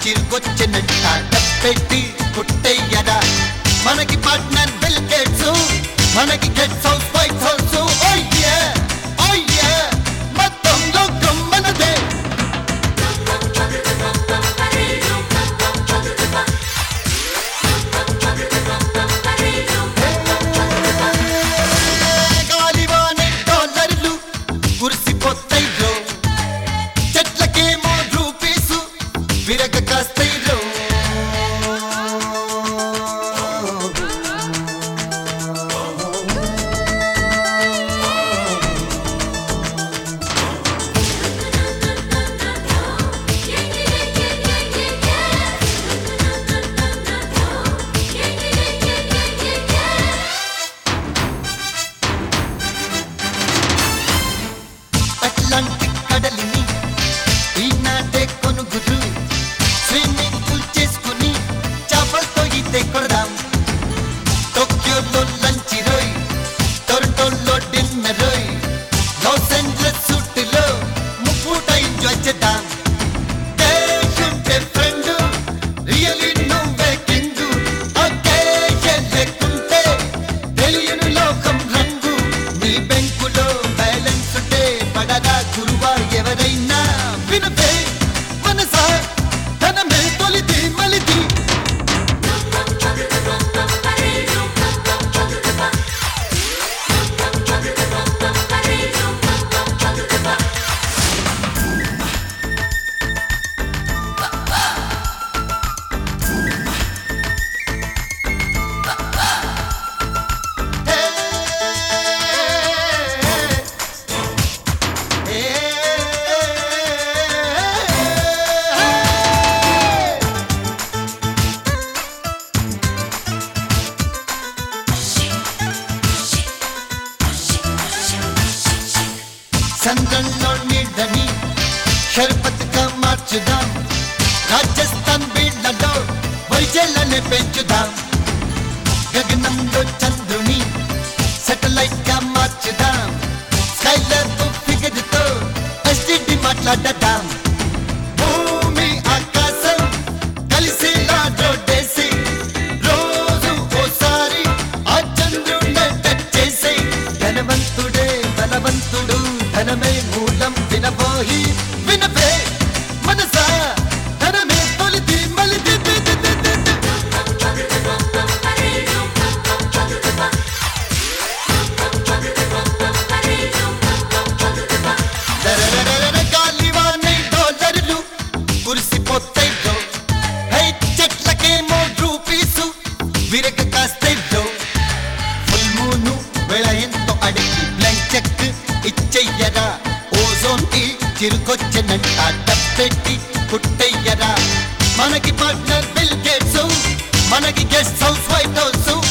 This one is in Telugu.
చిరుకొచ్చినట్ట పెట్టి పుట్టయ్యరా మనకి పార్ట్నర్ బిల్ గేట్స్ మనకి గెట్స్ హౌస్ వైట్ హౌస్ ఓయ్యే ఓయ్యే మొత్తంలో గమ్మనదే గాలివానే డాలర్లు కురిసిపోతాయిరో చెట్లకేమో రూపీసు విరగ కాస్తాయిరో అట్లాంటిక్ కడలిని ఈనాటే కొనుగురు స్విమ్మింగ్ పూల్ చేసుకుని చేపలతో ఈతే కొడదాం టోక్యోలో లంచ్ రోయ్ టొరంటోలో డిన్నర్ రోయ్ లాస్ ఏంజలస్ సూట్లో ముప్పూట ఎంజాయ్ చేద్దాం దేశుంటే ఫ్రెండ్ రియలీ నువ్వే కింగు ఒకేషన్ లేకుంటే తెలియని లోకం రంగు నీ బెంకులో బ్యాలెన్స్ ఉంటే పడదా గురువా ఎవరైనా వినపే మనసా ధనమే తొలిది మలిది చంద్రంలో నీడని షర్బత్గా మార్చుదాం రాజస్థాన్ బీళ్లలో వైజల్ని పెంచుదాం గగనంలో చంద్రుని సెటిలైట్ గా మార్చుదాం స్కైలర్ ఫిగర్ తో ఎస్టిడి మాట్లాడదాం భూమి ఆకాశం కలిసేలా రోడ్డేసి రోజు ఓసారి ఆ చంద్రుడే టచ్ చేసి ధనవంతుడే బలవంతుడు ధనమే మూలం వినబోయి వినపే మనసా ధనమే తొలిది మలిది ది ది ది ది ది. దరరరరర గాలివానే డాలర్లు కురిసిపోతాయిరో హై చెట్లకేమో రూపీసు విరగ కాస్తాయిరో ఫుల్ మూను వేళ ఎంతో అడిగి బ్లాంక్ చెక్ ఇచ్చెయ్యరా ఓజోన్ కి చిరుకొచ్చినంట డబ్బెట్టి పుట్టయ్యరా మనకి పార్ట్నర్ బిల్ గేట్స్ మనకి గెస్ట్ హౌస్ వైట్ హౌస్